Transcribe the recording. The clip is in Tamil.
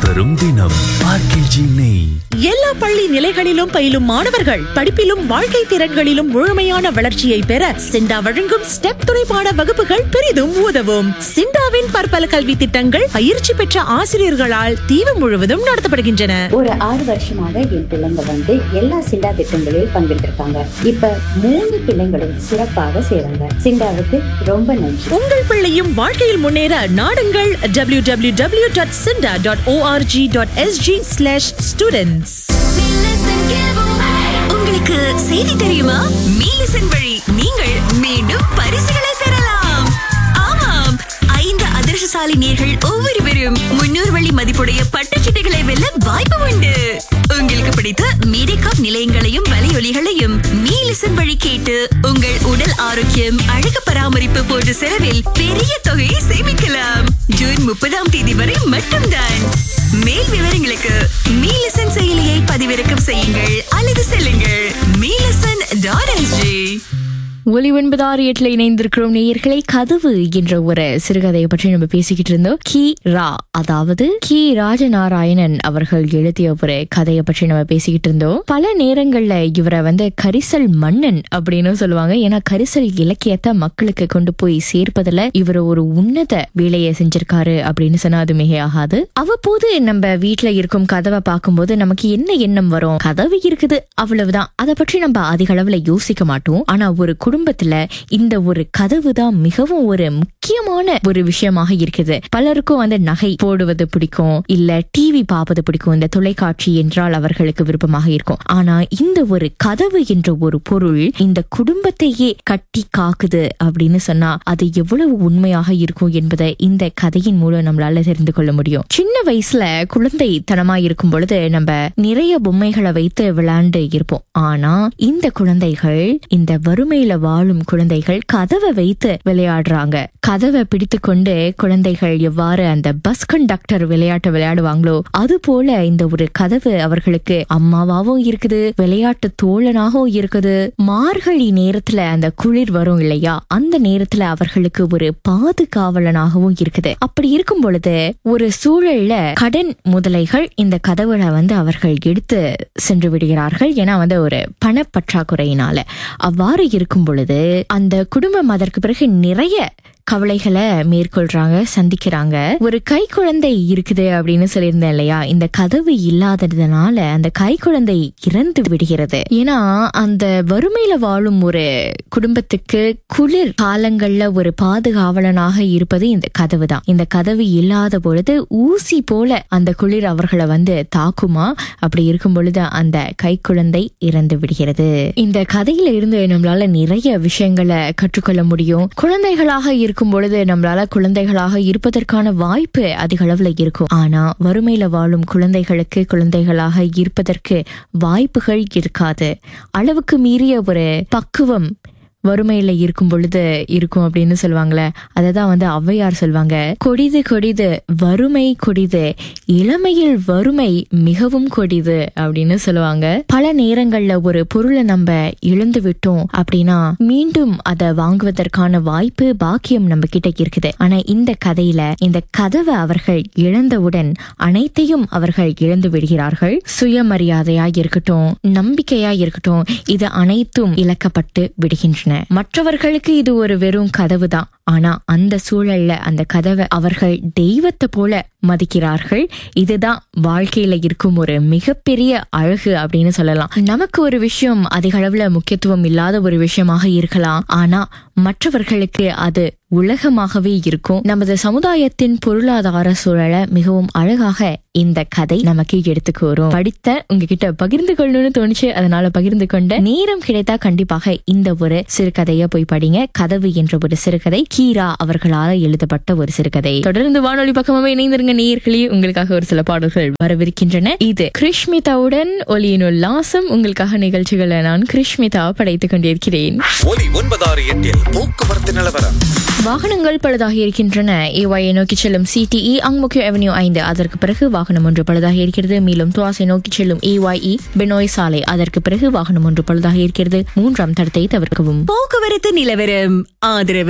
தரும் தினம் ஆர்கேஜி நெய் எல்லா பள்ளி நிலைகளிலும் பயிலும் மாணவர்கள் படிப்பிலும் வாழ்க்கை திறன்களிலும் முழுமையான வளர்ச்சியை பெற சிண்டா வழங்கும் ஸ்டெப் துணைப்பாட வகுப்புகள் பெரிதும் உதவும் சிண்டாவின் பற்பல கல்வி திட்டங்கள் பயிற்சி பெற்ற ஆசிரியர்களால் தீவு முழுவதும் நடத்தப்படுகின்றன ஒரு ஆறு வருஷமாக என் பிள்ளைங்க வந்து எல்லா சிண்டா திட்டங்களில் பங்கெடுத்திருக்காங்க இப்ப மூணு பிள்ளைங்களும் சிறப்பாக செய்றாங்க சிண்டாவுக்கு ரொம்ப நன்றி உங்கள் பிள்ளையும் வாழ்க்கையில் முன்னேற நாடுங்கள் W W W dot SINDA dot O R G dot S G slash students உங்களுக்கு செய்தி தெரியுமா மீலிசன் வழி நீங்கள் மீண்டும் பரிசுகளை பெறலாம் ஆமாம் ஐந்து அதிர்ஷ்டசாலி நேர்கள் ஒவ்வொருவரும் முன்னூறு வழி மதிப்புடைய பட்டுச்சீட்டுகளை வெல்ல வாய்ப்பு உண்டு உங்களுக்கு பிடித்த மீடிகாப் நிலையங்களையும் வலையொலிகளையும் மீலிசன் வழி கேட்டு உங்கள் உடல் ஆரோக்கியம் அழகு பராமரிப்பு போன்ற செலவில் பெரிய தொகையை சேமிக்கலாம் ஜூன் முப்பதாம் தேதி வரை மட்டும்தான் மேல் விவரங்களுக்கு மீலிசன் செயலியை பதிவிறக்கம் செய்யுங்கள் அல்லது செல்லுங்கள் மீலிசன் டாட் எஸ்ஜி ஒலி ஒன்பது ஆறு எட்டுல இணைந்திருக்கிறோம் நேயர்களை கதவு என்ற ஒரு சிறுகதையை பற்றி நம்ம பேசிக்கிட்டு இருந்தோம் கி ரா அதாவது கி ராஜநாராயணன் அவர்கள் எழுதிய ஒரு கதையை பற்றி நம்ம பேசிக்கிட்டு இருந்தோம் பல நேரங்கள்ல இவரை வந்து கரிசல் மன்னன் அப்படின்னு சொல்லுவாங்க ஏன்னா கரிசல் இலக்கியத்தை மக்களுக்கு கொண்டு போய் சேர்ப்பதுல இவர் ஒரு உன்னத வேலையை செஞ்சிருக்காரு அப்படின்னு சொன்னா அது மிகையாகாது அவ்வப்போது நம்ம வீட்டுல இருக்கும் கதவை பார்க்கும்போது நமக்கு என்ன எண்ணம் வரும் கதவு இருக்குது அவ்வளவுதான் அதை பற்றி நம்ம அதிக அளவுல யோசிக்க மாட்டோம் ஆனா ஒரு குடும்பத்துல இந்த ஒரு கதவு தான் மிகவும் ஒரு முக்கியமான ஒரு விஷயமாக இருக்குது பலருக்கும் வந்து நகை போடுவது பிடிக்கும் இல்ல டிவி பார்ப்பது பிடிக்கும் இந்த தொலைக்காட்சி என்றால் அவர்களுக்கு விருப்பமாக இருக்கும் ஆனா இந்த ஒரு கதவு என்ற ஒரு பொருள் இந்த குடும்பத்தையே கட்டி காக்குது அப்படின்னு சொன்னா அது எவ்வளவு உண்மையாக இருக்கும் என்பதை இந்த கதையின் மூலம் நம்மளால தெரிந்து கொள்ள முடியும் சின்ன வயசுல குழந்தைத்தனமா இருக்கும் பொழுது நம்ம நிறைய பொம்மைகளை வைத்து விளையாண்டு இருப்போம் ஆனா இந்த குழந்தைகள் இந்த வறுமையில வாழும் குழந்தைகள் கதவை வைத்து விளையாடுறாங்க கதவை பிடித்து கொண்டு குழந்தைகள் எவ்வாறு அந்த பஸ் கண்டக்டர் விளையாட்டு விளையாடுவாங்களோ அது போல இந்த ஒரு கதவு அவர்களுக்கு அம்மாவாவும் இருக்குது விளையாட்டு தோழனாகவும் இருக்குது மார்கழி நேரத்துல அந்த குளிர் வரும் இல்லையா அந்த நேரத்துல அவர்களுக்கு ஒரு பாதுகாவலனாகவும் இருக்குது அப்படி இருக்கும் பொழுது ஒரு சூழல்ல கடன் முதலைகள் இந்த கதவுல வந்து அவர்கள் எடுத்து சென்று விடுகிறார்கள் ஏன்னா வந்து ஒரு பணப்பற்றாக்குறையினால அவ்வாறு இருக்கும் பொழுது அந்த குடும்பம் அதற்கு பிறகு நிறைய கவலைகளை மேற்கொள்றாங்க சந்திக்கிறாங்க ஒரு கை குழந்தை இருக்குது அப்படின்னு சொல்லியிருந்தேன் இல்லையா இந்த கதவு இல்லாததுனால அந்த கை குழந்தை இறந்து விடுகிறது ஏன்னா அந்த வறுமையில வாழும் ஒரு குடும்பத்துக்கு குளிர் காலங்கள்ல ஒரு பாதுகாவலனாக இருப்பது இந்த கதவு தான் இந்த கதவு இல்லாத பொழுது ஊசி போல அந்த குளிர் அவர்களை வந்து தாக்குமா அப்படி இருக்கும் பொழுது அந்த கை குழந்தை இறந்து விடுகிறது இந்த கதையில இருந்து நம்மளால நிறைய விஷயங்களை கற்றுக்கொள்ள முடியும் குழந்தைகளாக இருக்கும் பொழுது நம்மளால குழந்தைகளாக இருப்பதற்கான வாய்ப்பு அதிக அளவுல இருக்கும் ஆனா வறுமையில வாழும் குழந்தைகளுக்கு குழந்தைகளாக இருப்பதற்கு வாய்ப்புகள் இருக்காது அளவுக்கு மீறிய ஒரு பக்குவம் வறுமையில இருக்கும் பொழுது இருக்கும் அப்படின்னு சொல்லுவாங்களே அததான் வந்து ஔவையார் சொல்லுவாங்க கொடிது கொடிது வறுமை கொடிது இளமையில் வறுமை மிகவும் கொடிது அப்படின்னு சொல்லுவாங்க பல நேரங்கள்ல ஒரு பொருளை நம்ம இழந்து விட்டோம் அப்படின்னா மீண்டும் அதை வாங்குவதற்கான வாய்ப்பு பாக்கியம் நம்ம கிட்ட இருக்குது ஆனா இந்த கதையில இந்த கதவை அவர்கள் இழந்தவுடன் அனைத்தையும் அவர்கள் இழந்து விடுகிறார்கள் சுயமரியாதையா இருக்கட்டும் நம்பிக்கையா இருக்கட்டும் இது அனைத்தும் இழக்கப்பட்டு விடுகின்றன மற்றவர்களுக்கு இது ஒரு வெறும் கதவு தான் ஆனா அந்த சூழல்ல அந்த கதவை அவர்கள் தெய்வத்தை போல மதிக்கிறார்கள் இதுதான் வாழ்க்கையில இருக்கும் ஒரு மிகப்பெரிய அழகு அப்படின்னு சொல்லலாம் நமக்கு ஒரு விஷயம் அதிக அளவுல முக்கியத்துவம் இல்லாத ஒரு விஷயமாக இருக்கலாம் ஆனா மற்றவர்களுக்கு அது உலகமாகவே இருக்கும் நமது சமுதாயத்தின் பொருளாதார சூழலை மிகவும் அழகாக இந்த கதை நமக்கு எடுத்துக்கு வரும் படித்த உங்ககிட்ட பகிர்ந்து கொள்ளணும்னு தோணுச்சு அதனால பகிர்ந்து கொண்ட நேரம் கிடைத்தா கண்டிப்பாக இந்த ஒரு சிறுகதைய போய் படிங்க கதவு என்ற ஒரு சிறுகதை கீரா அவர்களால் எழுதப்பட்ட ஒரு சிறுகதை தொடர்ந்து வானொலி பக்கமாவே இணைந்திருங்க நேயர்களே உங்களுக்காக ஒரு சில பாடல்கள் வரவிருக்கின்றன இது கிருஷ்மிதாவுடன் ஒலியின் உல்லாசம் உங்களுக்காக நிகழ்ச்சிகளை நான் கிருஷ்மிதா படைத்துக் கொண்டிருக்கிறேன் ஒலி ஒன்பதாறு எட்டில் போக்குவரத்து நிலவரம் வாகனங்கள் பழுதாகி இருக்கின்றன ஏவாயை நோக்கி செல்லும் சிடிஇ அங்முக்கிய அவென்யூ ஐந்து அதற்கு பிறகு வாகனம் ஒன்று பழுதாகி இருக்கிறது மேலும் துவாசை நோக்கி செல்லும் ஏஒய்இ பெனோய் சாலை அதற்கு பிறகு வாகனம் ஒன்று பழுதாகி இருக்கிறது மூன்றாம் தடத்தை தவிர்க்கவும் போக்குவரத்து நிலவரம் ஆதரவு